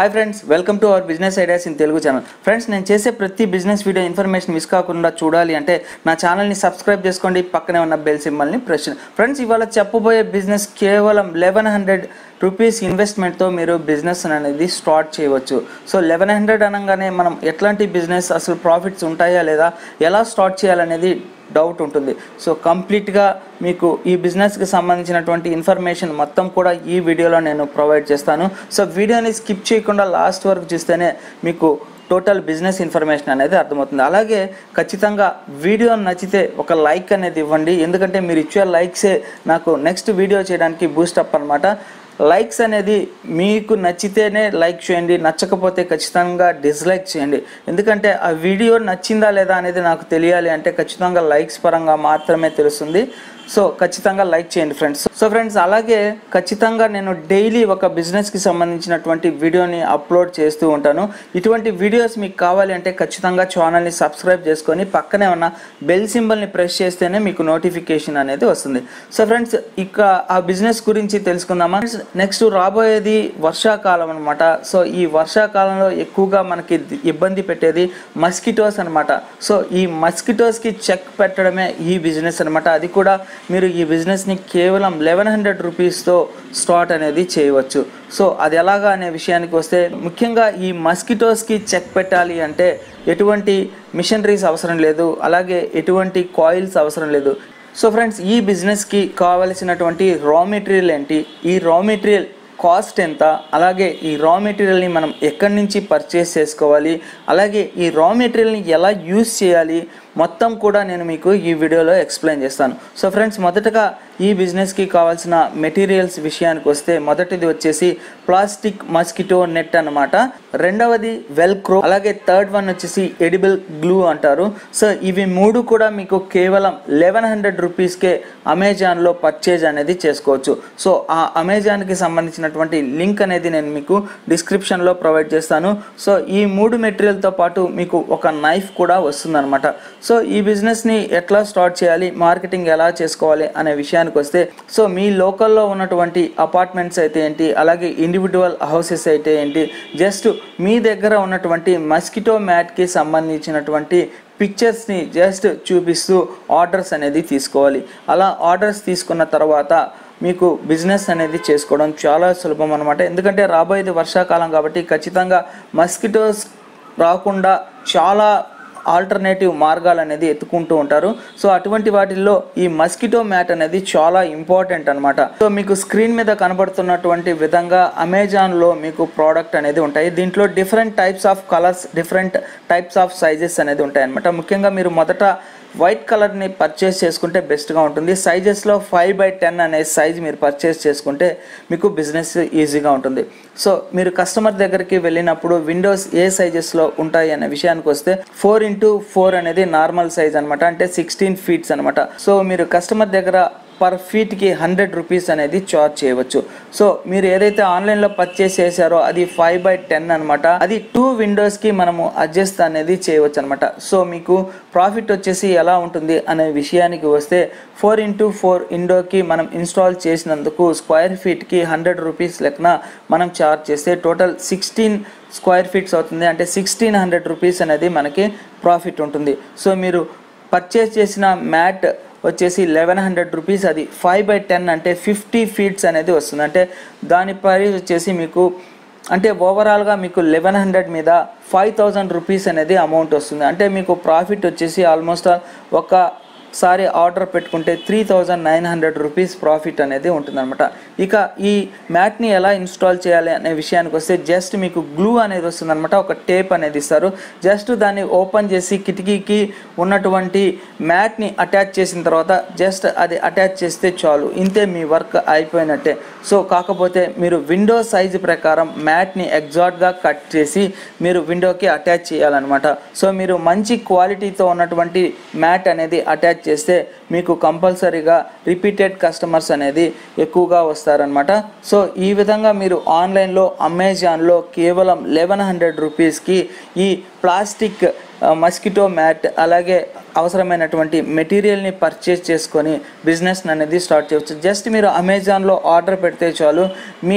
Hi friends welcome to our business ideas in Telugu channel friends నేను చేసే ప్రతి business video information miss కాకుండా చూడాలి అంటే నా ఛానల్ని సబ్స్క్రైబ్ చేసుకోండి పక్కనే ఉన్న బెల్ సింబల్ని ప్రెస్ చేయండి. ఫ్రెండ్స్ ఇవాళ చెప్పబోయే బిజినెస్ కేవలం లెవెన్ హండ్రెడ్ రూపీస్ ఇన్వెస్ట్మెంట్తో మీరు బిజినెస్ అనేది స్టార్ట్ చేయవచ్చు సో లెవెన్ హండ్రెడ్ అనగానే మనం ఎట్లాంటి బిజినెస్ అసలు ప్రాఫిట్స్ ఉంటాయా లేదా ఎలా స్టార్ట్ చేయాలనేది డౌట్ ఉంటుంది సో కంప్లీట్గా మీకు ఈ బిజినెస్కి సంబంధించినటువంటి ఇన్ఫర్మేషన్ మొత్తం కూడా ఈ వీడియోలో నేను ప్రొవైడ్ చేస్తాను సో వీడియోని స్కిప్ చేయకుండా లాస్ట్ వరకు చూస్తేనే మీకు టోటల్ బిజినెస్ ఇన్ఫర్మేషన్ అనేది అర్థమవుతుంది అలాగే ఖచ్చితంగా వీడియో నచ్చితే ఒక లైక్ అనేది ఇవ్వండి ఎందుకంటే మీరు ఇచ్చే లైక్సే నాకు నెక్స్ట్ వీడియో చేయడానికి బూస్టప్ అనమాట లైక్స్ అనేది మీకు నచ్చితేనే లైక్ చేయండి నచ్చకపోతే ఖచ్చితంగా డిస్లైక్ చేయండి ఎందుకంటే ఆ వీడియో నచ్చిందా లేదా అనేది నాకు తెలియాలి అంటే ఖచ్చితంగా లైక్స్ పరంగా మాత్రమే తెలుస్తుంది సో ఖచ్చితంగా లైక్ చేయండి ఫ్రెండ్స్ సో ఫ్రెండ్స్ అలాగే ఖచ్చితంగా నేను డైలీ ఒక బిజినెస్కి సంబంధించినటువంటి వీడియోని అప్లోడ్ చేస్తూ ఉంటాను ఇటువంటి వీడియోస్ మీకు కావాలి అంటే ఖచ్చితంగా ఛానల్ని సబ్స్క్రైబ్ చేసుకొని పక్కనే ఉన్న బెల్ సింబల్ని ప్రెస్ చేస్తేనే మీకు నోటిఫికేషన్ అనేది వస్తుంది సో ఫ్రెండ్స్ ఇక ఆ బిజినెస్ గురించి తెలుసుకుందామా నెక్స్ట్ రాబోయేది వర్షాకాలం అనమాట సో ఈ వర్షాకాలంలో ఎక్కువగా మనకి ఇబ్బంది పెట్టేది మస్కిటోస్ అనమాట సో ఈ మస్కిటోస్కి చెక్ పెట్టడమే ఈ బిజినెస్ అనమాట అది కూడా మీరు ఈ బిజినెస్ని కేవలం లెవెన్ హండ్రెడ్ రూపీస్తో స్టార్ట్ అనేది చేయవచ్చు సో అది ఎలాగా అనే విషయానికి వస్తే ముఖ్యంగా ఈ మస్కిటోస్కి చెక్ పెట్టాలి అంటే ఎటువంటి మిషనరీస్ అవసరం లేదు అలాగే ఎటువంటి కాయిల్స్ అవసరం లేదు సో ఫ్రెండ్స్ ఈ బిజినెస్కి కావలసినటువంటి రా మెటీరియల్ ఏంటి ఈ రా మెటీరియల్ కాస్ట్ ఎంత అలాగే ఈ రా మెటీరియల్ని మనం ఎక్కడి నుంచి పర్చేస్ చేసుకోవాలి అలాగే ఈ రా మెటీరియల్ని ఎలా యూస్ చేయాలి మొత్తం కూడా నేను మీకు ఈ వీడియోలో ఎక్స్ప్లెయిన్ చేస్తాను సో ఫ్రెండ్స్ మొదటగా ఈ బిజినెస్కి కావాల్సిన మెటీరియల్స్ విషయానికి వస్తే మొదటిది వచ్చేసి ప్లాస్టిక్ మస్కిటో నెట్ అనమాట రెండవది వెల్క్రో అలాగే థర్డ్ వన్ వచ్చేసి ఎడిబుల్ గ్లూ అంటారు సో ఇవి మూడు కూడా మీకు కేవలం లెవెన్ హండ్రెడ్ రూపీస్కే అమెజాన్లో పర్చేజ్ అనేది చేసుకోవచ్చు సో ఆ అమెజాన్కి సంబంధించినటువంటి లింక్ అనేది నేను మీకు డిస్క్రిప్షన్లో ప్రొవైడ్ చేస్తాను సో ఈ మూడు మెటీరియల్తో పాటు మీకు ఒక నైఫ్ కూడా వస్తుందన్నమాట సో ఈ బిజినెస్ని ఎట్లా స్టార్ట్ చేయాలి మార్కెటింగ్ ఎలా చేసుకోవాలి అనే విషయానికి వస్తే సో మీ లోకల్లో ఉన్నటువంటి అపార్ట్మెంట్స్ అయితే ఏంటి అలాగే ఇండివిజువల్ హౌసెస్ అయితే ఏంటి జస్ట్ మీ దగ్గర ఉన్నటువంటి మస్కిటో మ్యాట్కి సంబంధించినటువంటి పిక్చర్స్ని జస్ట్ చూపిస్తూ ఆర్డర్స్ అనేది తీసుకోవాలి అలా ఆర్డర్స్ తీసుకున్న తర్వాత మీకు బిజినెస్ అనేది చేసుకోవడం చాలా సులభం అనమాట ఎందుకంటే రాబోయేది వర్షాకాలం కాబట్టి ఖచ్చితంగా మస్కిటోస్ రాకుండా చాలా ఆల్టర్నేటివ్ మార్గాలు అనేది ఎత్తుకుంటూ ఉంటారు సో అటువంటి వాటిల్లో ఈ మస్కిటో మ్యాట్ అనేది చాలా ఇంపార్టెంట్ అనమాట సో మీకు స్క్రీన్ మీద కనబడుతున్నటువంటి విధంగా అమెజాన్లో మీకు ప్రోడక్ట్ అనేది ఉంటాయి దీంట్లో different types of colours different types of sizes అనేది ఉంటాయి అనమాట ముఖ్యంగా మీరు మొదట వైట్ కలర్ని పర్చేస్ చేసుకుంటే బెస్ట్గా ఉంటుంది సైజెస్లో ఫైవ్ బై టెన్ అనే సైజ్ మీరు పర్చేస్ చేసుకుంటే మీకు బిజినెస్ ఈజీగా ఉంటుంది సో మీరు కస్టమర్ దగ్గరికి వెళ్ళినప్పుడు విండోస్ ఏ సైజెస్లో ఉంటాయి అనే విషయానికి వస్తే ఫోర్ ఇంటూ ఫోర్ అనేది నార్మల్ సైజ్ అనమాట అంటే సిక్స్టీన్ ఫీట్స్ అనమాట సో మీరు కస్టమర్ దగ్గర పర్ ఫీట్కి హండ్రెడ్ రూపీస్ అనేది చార్జ్ చేయవచ్చు సో మీరు ఏదైతే ఆన్లైన్లో పర్చేస్ చేశారో అది ఫైవ్ బై టెన్ అనమాట అది టూ విండోస్కి మనము అడ్జస్ట్ అనేది చేయవచ్చు అనమాట సో మీకు ప్రాఫిట్ వచ్చేసి ఎలా ఉంటుంది అనే విషయానికి వస్తే ఫోర్ ఇంటూ ఫోర్ విండోకి మనం ఇన్స్టాల్ చేసినందుకు స్క్వేర్ ఫీట్కి హండ్రెడ్ రూపీస్ లెక్కన మనం చార్జ్ చేస్తే టోటల్ సిక్స్టీన్ స్క్వేర్ ఫీట్స్ అవుతుంది అంటే సిక్స్టీన్ హండ్రెడ్ రూపీస్ అనేది మనకి ప్రాఫిట్ ఉంటుంది సో మీరు పర్చేస్ చేసిన మ్యాట్ వచ్చేసి లెవెన్ హండ్రెడ్ రూపీస్ అది ఫైవ్ బై టెన్ అంటే ఫిఫ్టీ ఫీట్స్ అనేది వస్తుంది అంటే దాని ప్రైస్ వచ్చేసి మీకు అంటే ఓవరాల్గా మీకు లెవెన్ హండ్రెడ్ మీద ఫైవ్ థౌజండ్ రూపీస్ అనేది అమౌంట్ వస్తుంది అంటే మీకు ప్రాఫిట్ వచ్చేసి ఆల్మోస్ట్ ఒక సారి ఆర్డర్ పెట్టుకుంటే three thousand nine hundred rupees profit అనేది ఉంటుందన్నమాట ఇక ఈ మ్యాట్ని ఎలా ఇన్స్టాల్ చేయాలి అనే విషయానికి వస్తే జస్ట్ మీకు గ్లూ అనేది వస్తుందన్నమాట ఒక టేప్ అనేది ఇస్తారు జస్ట్ దాన్ని ఓపెన్ చేసి కిటికీకి ఉన్నటువంటి మ్యాట్ని అటాచ్ చేసిన తర్వాత జస్ట్ అది అటాచ్ చేస్తే చాలు ఇంతే మీ వర్క్ అయిపోయినట్టే సో కాకపోతే మీరు విండో సైజు ప్రకారం మ్యాట్ని ఎగ్జాక్ట్గా కట్ చేసి మీరు విండోకి అటాచ్ చేయాలన్నమాట సో మీరు మంచి క్వాలిటీతో ఉన్నటువంటి మ్యాట్ అనేది అటాచ్ చేస్తే మీకు కంపల్సరీగా రిపీటెడ్ కస్టమర్స్ అనేది ఎక్కువగా వస్తారనమాట సో ఈ విధంగా మీరు ఆన్లైన్లో అమెజాన్లో కేవలం లెవెన్ హండ్రెడ్ రూపీస్కి ఈ ప్లాస్టిక్ మస్కిటో మ్యాట్ అలాగే అవసరమైనటువంటి మెటీరియల్ని పర్చేస్ చేసుకొని బిజినెస్ అనేది స్టార్ట్ చేయవచ్చు జస్ట్ మీరు అమెజాన్లో ఆర్డర్ పెడితే చాలు మీ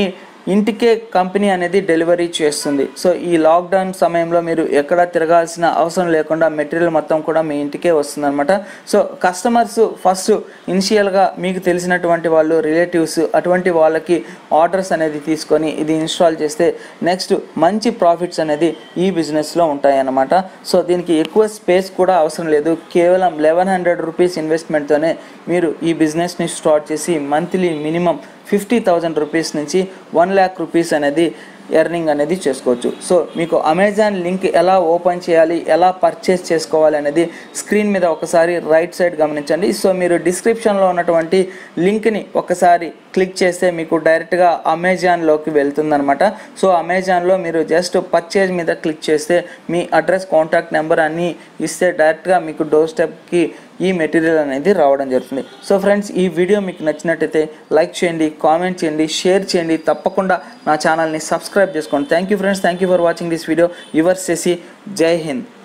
ఇంటికే కంపెనీ అనేది డెలివరీ చేస్తుంది సో ఈ లాక్డౌన్ సమయంలో మీరు ఎక్కడ తిరగాల్సిన అవసరం లేకుండా మెటీరియల్ మొత్తం కూడా మీ ఇంటికే వస్తుందన్నమాట సో కస్టమర్స్ ఫస్ట్ ఇనిషియల్గా మీకు తెలిసినటువంటి వాళ్ళు రిలేటివ్స్ అటువంటి వాళ్ళకి ఆర్డర్స్ అనేది తీసుకొని ఇది ఇన్స్టాల్ చేస్తే నెక్స్ట్ మంచి ప్రాఫిట్స్ అనేది ఈ బిజినెస్లో ఉంటాయి అన్నమాట సో దీనికి ఎక్కువ స్పేస్ కూడా అవసరం లేదు కేవలం లెవెన్ హండ్రెడ్ రూపీస్ ఇన్వెస్ట్మెంట్తోనే మీరు ఈ బిజినెస్ని స్టార్ట్ చేసి monthly minimum fifty thousand rupees నుంచి వన్ ల్యాక్ రూపీస్ అనేది ఎర్నింగ్ అనేది చేసుకోవచ్చు సో మీకు అమెజాన్ లింక్ ఎలా ఓపెన్ చేయాలి ఎలా పర్చేస్ చేసుకోవాలి అనేది స్క్రీన్ మీద ఒకసారి రైట్ సైడ్ గమనించండి సో మీరు డిస్క్రిప్షన్లో ఉన్నటువంటి లింక్ని ఒకసారి క్లిక్ చేస్తే మీకు డైరెక్ట్గా అమెజాన్లోకి వెళ్తుందనమాట సో అమెజాన్లో మీరు జస్ట్ పర్చేజ్ మీద క్లిక్ చేస్తే మీ అడ్రస్ కాంటాక్ట్ నెంబర్ అన్నీ ఇస్తే డైరెక్ట్గా మీకు డోర్ స్టెప్కి ఈ మెటీరియల్ అనేది రావడం జరుగుతుంది సో ఫ్రెండ్స్ ఈ వీడియో మీకు నచ్చినట్టయితే లైక్ చేయండి కామెంట్ చేయండి షేర్ చేయండి తప్పకుండా నా ఛానల్ని సబ్స్క్రైబ్ చేసుకోండి thank you friends thank you for watching this video your సెసి జై హింద్